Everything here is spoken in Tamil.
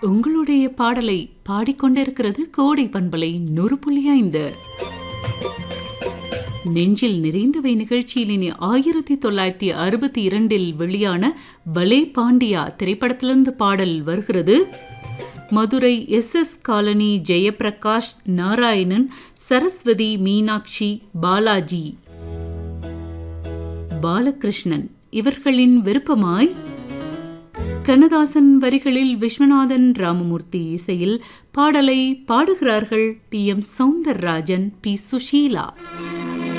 உங்களுடைய பாடலை பாடிக்கொண்டிருக்கிறது கோடை பண்பலை நூறு புள்ளி ஐந்து நெஞ்சில் நிறைந்தவை நிகழ்ச்சியில் இனி ஆயிரத்தி தொள்ளாயிரத்தி அறுபத்தி இரண்டில் வெளியான பலே பாண்டியா திரைப்படத்திலிருந்து பாடல் வருகிறது Madurai S S colony Jayaprakash Narayanan Saraswathi Meenakshi Balaji Balakrishnan இவர்களின் விருப்பமாய் கண்ணதாசன் வரிகளில் விஸ்வநாதன் ராமமூர்த்தி இசையில் பாடலை பாடுகிறார்கள் T M Soundararajan P Sushila